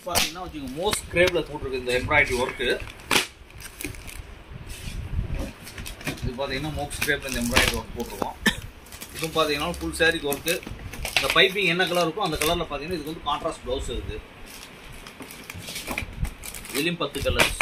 பார்த்தீங்கன்னா வச்சுக்கோங்க மோஸ்ட் கிரேப்ல போட்டிருக்கு இந்த எம்ப்ராய்டரி ஒர்க்கு இது பார்த்தீங்கன்னா மோக்ஸ் கிரேப்ல இந்த எம்ப்ராய்டரி ஒர்க் போட்டிருக்கோம் இதுவும் பார்த்தீங்கன்னா ஃபுல் சாரிக்கு ஒர்க்கு இந்த பைப்பிங் என்ன கலர் இருக்கோ அந்த கலரில் பார்த்தீங்கன்னா இதுக்கு வந்து கான்ட்ராஸ்ட் ப்ளவுஸ் இருக்குது இதுலேயும் பத்து கலர்ஸ்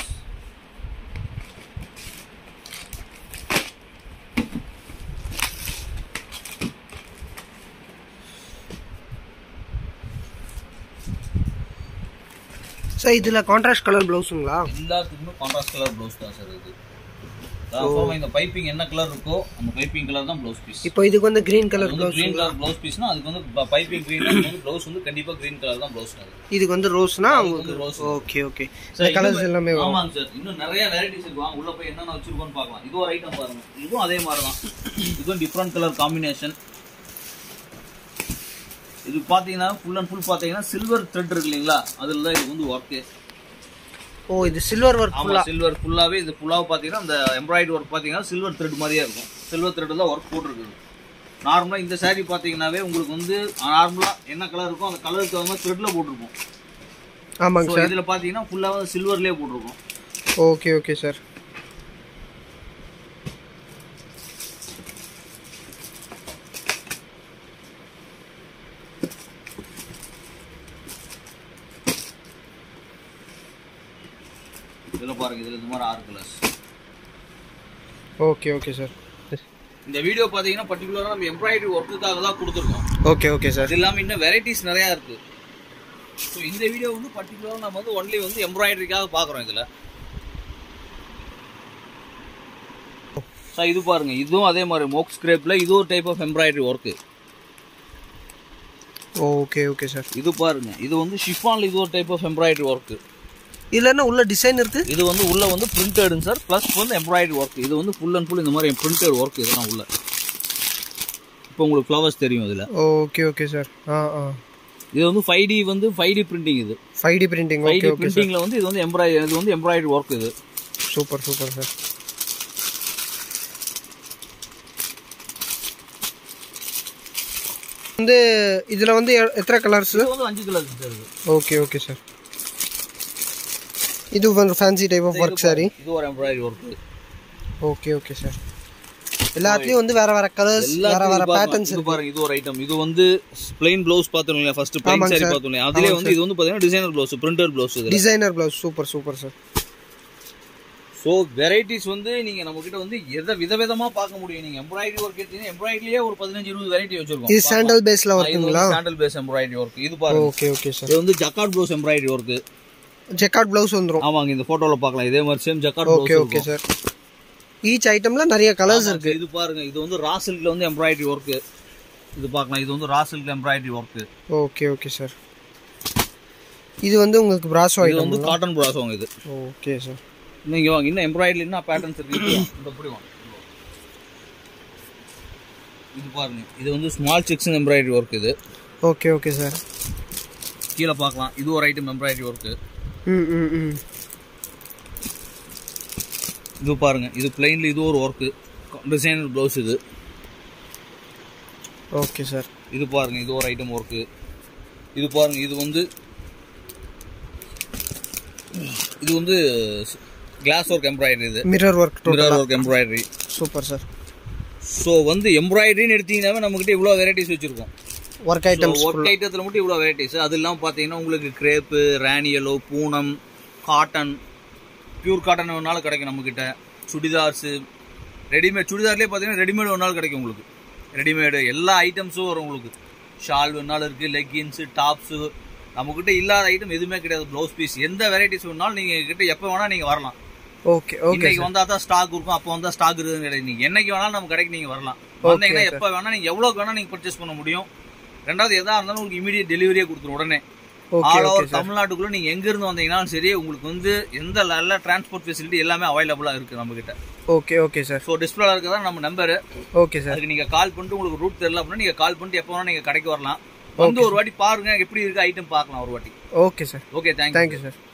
சார் இதில் கான்ட்ராஸ்ட் கலர் ப்ளவுஸுங்களா எல்லாத்துக்குமே கான்ட்ராஸ்ட் கலர் ப்ளவுஸ் தான் சார் இது அப்புறம் இந்த பைப்பிங் என்ன கலர் இருக்கோ அந்த பைப்பிங் கலர் தான் ப்ளவுஸ் பீஸ் இப்போ இதுக்கு வந்து green colour blouse green colour blouse பீஸ்னா அதுக்கு வந்து பைப்பிங் கிரீன் வந்து ப்ளவுஸ் வந்து கண்டிப்பா கிரீன் கலர் தான் ப்ளவுஸ் அது இதுக்கு வந்து ரோஸ்னா வந்து உங்களுக்கு rose. ஓகே ஓகே சார், இந்த கலர்ஸ் இது- எல்லாமே வரும் ஆமாங்க சார் இன்னும் நிறைய வெரைட்டிஸ் இருக்கு வாங்க உள்ள போய் என்னென்ன வச்சிருக்கோம்னு பார்க்கலாம் இது ஒரு ஐட்டம் பாருங்க இதுவும் அதே மாதிரி தான் இதுவும் டிஃப்ரெண்ட் கலர் காம்பினேஷன் இது பாத்தீங்கன்னா ஃபுல் அண்ட் ஃபுல் பாத்தீங்கன்னா சில்வர் த்ரெட் இருக்கு இல்லைங்களா அதுல தான் இது வந்து ஒர்க்கு ஓ இது சில்வர் ஒர்க் ஆமா ஃபுல்லா சில்வர் ஃபுல்லாவே இது ஃபுல்லாக பாத்தீங்கன்னா அந்த எம்ப்ராய்டரி ஒர்க் பாத்தீங்கன்னா சில்வர் த்ரெட் மாதிரியே இருக்கும் சில்வர் த்ரெட் தான் ஒர்க் போட்டிருக்குது நார்மலா இந்த saree பாத்தீங்கன்னாவே உங்களுக்கு வந்து நார்மலா என்ன கலர் இருக்கோ அந்த கலருக்கு தகுந்த மாதிரி த்ரெட்ல போட்டிருக்கும் ஆமாங்க ஸோ சார் இதுல பாத்தீங்கன்னா ஃபுல்லாக சில்வர்லயே போட்டிருக்கும் ஓகே ஓகே சார் இதுல பாருங்க இதுல இந்த மாதிரி ஆறு கலர்ஸ் ஓகே ஓகே சார் இந்த வீடியோ பாத்தீங்கன்னா பர்டிகுலரா நம்ம எம்ப்ராய்டரி ஒர்க்குக்காக தான் கொடுத்துருக்கோம் ஓகே ஓகே சார் அது இல்லாம இன்னும் வெரைட்டிஸ் நிறைய இருக்கு ஸோ இந்த வீடியோ வந்து பர்டிகுலரா நம்ம வந்து ஒன்லி வந்து எம்ப்ராய்டரிக்காக பாக்குறோம் இதுல சார் இது பாருங்க இதுவும் அதே மாதிரி மோக் ஸ்கிரேப்ல இது ஒரு type of embroidery work okay okay sir இது பாருங்க இது வந்து ஷிஃபான்ல இது ஒரு டைப் ஆஃப் எம்ப்ராய்டரி ஒர்க்கு இதில் என்ன உள்ள டிசைன் இருக்கு இது வந்து உள்ள வந்து பிரிண்டடுங்க சார் ப்ளஸ் வந்து எம்ப்ராய்டரி ஒர்க் இது வந்து ஃபுல் அண்ட் ஃபுல் இந்த மாதிரி பிரிண்டட் ஒர்க் இதெல்லாம் உள்ள இப்போ உங்களுக்கு ஃப்ளவர்ஸ் தெரியும் இதுல ஓகே ஓகே சார் ஆ ஆ இது வந்து ஃபைவ் டி வந்து ஃபைவ் டி பிரிண்டிங் இது five D printing five okay D okay sir பிரிண்டிங்ல வந்து இது வந்து எம்ப்ராய்டரி இது வந்து எம்ப்ராய்டரி ஒர்க் இது சூப்பர் சூப்பர் சார் வந்து இதில் வந்து எ- எத்தனை கலர்ஸ் இது வந்து அஞ்சு கலர் சார் இது ஓகே ஓகே சார் இது வந்து fancy type of work sorry இது ஒரு embroidery work okay okay sir எல்லாத்துலேயும் வந்து வேற வேற கலர்ஸ் வேற வேற பேட்டர்ன்ஸ் இது பாருங்க இது ஒரு ஐட்டம் இது வந்து பிளைன் ப்ளவுஸ் பார்த்தோம் இல்லையா ஃபர்ஸ்ட் பிளைன் ஆமாங்க சாரி sir. பார்த்தோம் இல்லையா அதுலயே வந்து இது வந்து பாத்தீங்கன்னா டிசைனர் ப்ளவுஸ் பிரிண்டட் ப்ளவுஸ் இது designer blouse super super sir so varieties வந்து நீங்க நம்ம கிட்ட வந்து எதை விதவிதமா பார்க்க முடியும் நீங்க எம்ப்ராய்டரி ஒர்க் எடுத்தீங்கன்னா எம்ப்ராய்டரியே ஒரு பதினஞ்சு இருபது வெரைட்டி வச்சிருக்கோம் இது சாண்டல் பேஸ்ல ஒர்க்குங்களா சாண்டல் பேஸ் எம்ப்ராய்டரி ஒர்க் இது பாருங்க ஓகே ஓகே சார் இது வந்து jacquard blouse embroidery work jacquard blouse வந்துரும் ஆமாங்க இந்த போட்டோல பார்க்கலாம் இதே மாதிரி same jacquard okay blouse okay sir each ஐட்டம்ல நிறைய கலர்ஸ் இருக்கு இது பாருங்க இது வந்து ரா சில்க்ல வந்து எம்ப்ராய்டரி ஒர்க் இது பார்க்கலாம் இது வந்து raw silk embroidery work okay okay sir இது வந்து உங்களுக்கு பிராசோ இது ஐட்டம் வந்து காட்டன் ப்ராசோங்க இது ஓகே சார் நீங்க வாங்க இன்னும் எம்ப்ராய்டரி என்ன பேட்டர்ன்ஸ் இருக்கு இது வாங்க. இந்த இப்படி வாங்க இது பாருங்க இது வந்து ஸ்மால் செக்ஷன் எம்ப்ராய்டரி ஒர்க் இது ஓகே ஓகே சார் கீழே பார்க்கலாம் இது ஒரு ஐட்டம் எம்ப்ராய்டரி ஒர்க் ம் ம் ம் இது பாருங்க இது பிளைன்ல இது ஒரு ஒர்க் டிசைனர் ப்ளவுஸ் இது ஓகே சார் இது பாருங்க இது ஒரு ஐட்டம் ஒர்க் இது பாருங்க இது வந்து இது வந்து கிளாஸ் ஒர்க் எம்ப்ராய்டரி இது mirror work mirror work embroidery super sir so வந்து எம்ப்ராய்டரின்னு எடுத்தீங்கன்னாவே நம்மகிட்ட இவ்வளோ வெரைட்டிஸ் வச்சிருக்கோம் ஒர்க் ஐட்டம்ஸ் ஒர்க் ஐட்டத்தில் மட்டும் இவ்வளோ வெரைட்டிஸ் அது இல்லாமல் பார்த்தீங்கன்னா உங்களுக்கு கிரேப்பு ரேனியலோ பூனம் காட்டன் பியூர் காட்டன் வேணாலும் கிடைக்கும் நம்மக்கிட்ட சுடிதார்ஸு ரெடிமேட் சுடிதார்லேயே பார்த்தீங்கன்னா ரெடிமேட் வேணாலும் கிடைக்கும் உங்களுக்கு ரெடிமேடு எல்லா ஐட்டம்ஸும் வரும் உங்களுக்கு ஷால் வேணாலும் இருக்குது லெக்கின்ஸு டாப்ஸு நம்மக்கிட்ட இல்லாத ஐட்டம் எதுவுமே கிடையாது ப்ளவுஸ் பீஸ் எந்த வெரைட்டிஸ் வேணாலும் நீங்கள் கிட்ட எப்போ வேணால் நீங்கள் வரலாம் ஓகே ஓகே இன்னைக்கு வந்தா தான் ஸ்டாக் இருக்கும் அப்போ வந்தா ஸ்டாக் இருக்குதுன்னு கிடையாது நீங்க என்னைக்கு வேணாலும் நம்ம கடைக்கு நீங்க வரலாம் வந்தீங்கன்னா எப்ப வேணா நீங்க எவ்வளவுக்கு வேணா நீங்க பர்ச்சேஸ் பண்ண முடியும் ரெண்டாவது எதா இருந்தாலும் உங்களுக்கு இமீடியட் டெலிவரியே கொடுத்துரும் உடனே ஓகே ஆல் ஓவர் தமிழ்நாட்டுக்குள்ள நீங்க எங்க இருந்து வந்தீங்கன்னாலும் சரி உங்களுக்கு வந்து எந்த நல்ல டிரான்ஸ்போர்ட் ஃபெசிலிட்டி எல்லாமே அவைலபிளா இருக்கு நம்ம கிட்ட ஓகே ஓகே சார் ஸோ டிஸ்பிளேல இருக்கதான் நம்ம நம்பர் ஓகே சார் அதுக்கு நீங்க கால் பண்ணிட்டு உங்களுக்கு ரூட் தெரியல அப்படின்னா நீங்க கால் பண்ணிட்டு எப்போ வேணா நீங்க கடைக்கு வரலாம் வந்து ஒரு வாட்டி பாருங்க எப்படி இருக்கு ஐட்டம் பார்க்கலாம் ஒரு வாட்டி okay sir okay thank you thank you sir